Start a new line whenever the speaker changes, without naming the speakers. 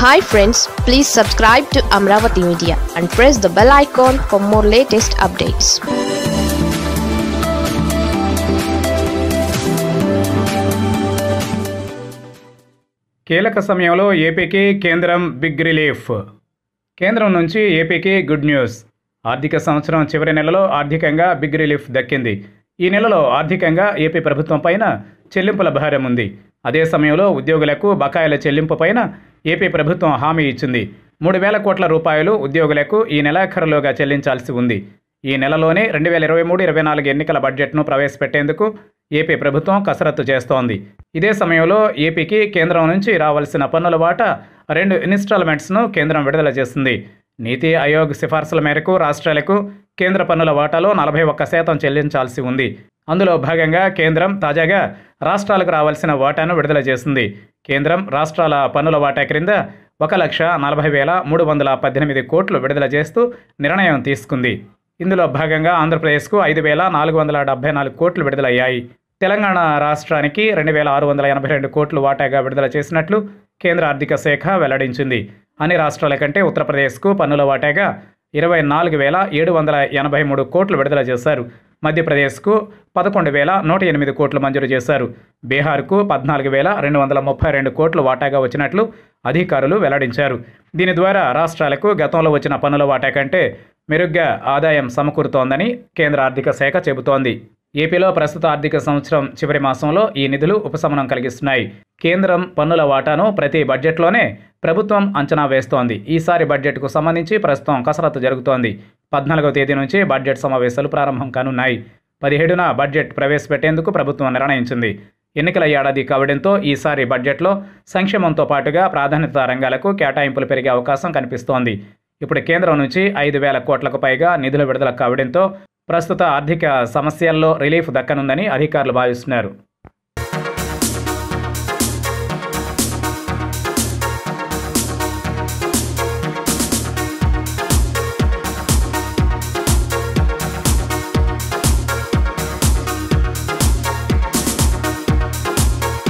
hi friends please subscribe to Amaravati media and press the bell icon for more latest updates
కీలక సమయంలో ఏపీకి కేంద్రం big relief కేంద్రం నుంచి ఏపీకి గుడ్ న్యూస్ ఆర్థిక సంవత్సరం చివరి నెలలో ఆర్థికంగా బిగ్ రిలీఫ్ దక్కింది ఈ నెలలో ఆర్థికంగా ఏపీ ప్రభుత్వం పైన చెల్లింపుల భారం ఉంది అదే సమయంలో ఉద్యోగులకు బకాయిల చెల్లింపు పైన ఏపీ ప్రభుత్వం హామీ ఇచ్చింది మూడు వేల కోట్ల రూపాయలు ఉద్యోగులకు ఈ నెలాఖరులోగా చెల్లించాల్సి ఉంది ఈ నెలలోనే రెండు వేల ఇరవై మూడు ఇరవై నాలుగు ఎన్నికల బడ్జెట్ను ప్రవేశపెట్టేందుకు ఏపీ ప్రభుత్వం కసరత్తు చేస్తోంది ఇదే సమయంలో ఏపీకి కేంద్రం నుంచి రావాల్సిన పన్నుల వాటా రెండు ఇన్స్టాల్మెంట్స్ను కేంద్రం విడుదల చేసింది నీతి ఆయోగ్ సిఫార్సుల మేరకు రాష్ట్రాలకు కేంద్ర పన్నుల వాటాలో నలభై ఒక్క శాతం చెల్లించాల్సి ఉంది అందులో భాగంగా కేంద్రం తాజాగా రాష్ట్రాలకు రావాల్సిన వాటాను విడుదల చేసింది కేంద్రం రాష్ట్రాల పన్నుల వాటా క్రింద ఒక లక్ష నలభై వేల మూడు వందల పద్దెనిమిది కోట్లు విడుదల చేస్తూ నిర్ణయం తీసుకుంది ఇందులో భాగంగా ఆంధ్రప్రదేశ్కు ఐదు వేల నాలుగు వందల డెబ్బై నాలుగు కోట్లు విడుదలయ్యాయి తెలంగాణ రాష్ట్రానికి రెండు వేల ఆరు వందల ఎనభై రెండు కోట్లు వాటాగా విడుదల చేసినట్లు కేంద్ర ఆర్థిక శాఖ వెల్లడించింది అన్ని రాష్ట్రాల కంటే ఉత్తరప్రదేశ్కు పన్నుల వాటాగా ఇరవై నాలుగు వేల ఏడు వందల ఎనభై మూడు కోట్లు విడుదల చేశారు మధ్యప్రదేశ్కు పదకొండు వేల నూట ఎనిమిది కోట్లు మంజూరు చేశారు బీహార్కు పద్నాలుగు వేల రెండు వందల ముప్పై రెండు కోట్లు వాటాగా వచ్చినట్లు అధికారులు వెల్లడించారు దీని ద్వారా రాష్ట్రాలకు గతంలో వచ్చిన పన్నుల వాటా కంటే మెరుగ్గా ఆదాయం సమకూరుతోందని కేంద్ర ఆర్థిక శాఖ చెబుతోంది ఏపీలో ప్రస్తుత ఆర్థిక సంవత్సరం చివరి మాసంలో ఈ నిధులు ఉపశమనం కలిగిస్తున్నాయి కేంద్రం పన్నుల వాటాను ప్రతి బడ్జెట్లోనే ప్రభుత్వం అంచనా వేస్తోంది ఈసారి బడ్జెట్కు సంబంధించి ప్రస్తుతం కసరత్తు జరుగుతోంది పద్నాలుగవ తేదీ నుంచి బడ్జెట్ సమావేశాలు ప్రారంభం కానున్నాయి పదిహేడున బడ్జెట్ ప్రవేశపెట్టేందుకు ప్రభుత్వం నిర్ణయించింది ఎన్నికల ఏడాది కావడంతో ఈసారి బడ్జెట్లో సంక్షేమంతో పాటుగా ప్రాధాన్యత రంగాలకు కేటాయింపులు పెరిగే అవకాశం కనిపిస్తోంది ఇప్పుడు కేంద్రం నుంచి ఐదు వేల కోట్లకు పైగా నిధులు విడుదల కావడంతో ప్రస్తుత ఆర్థిక సమస్యల్లో రిలీఫ్ దక్కనుందని అధికారులు భావిస్తున్నారు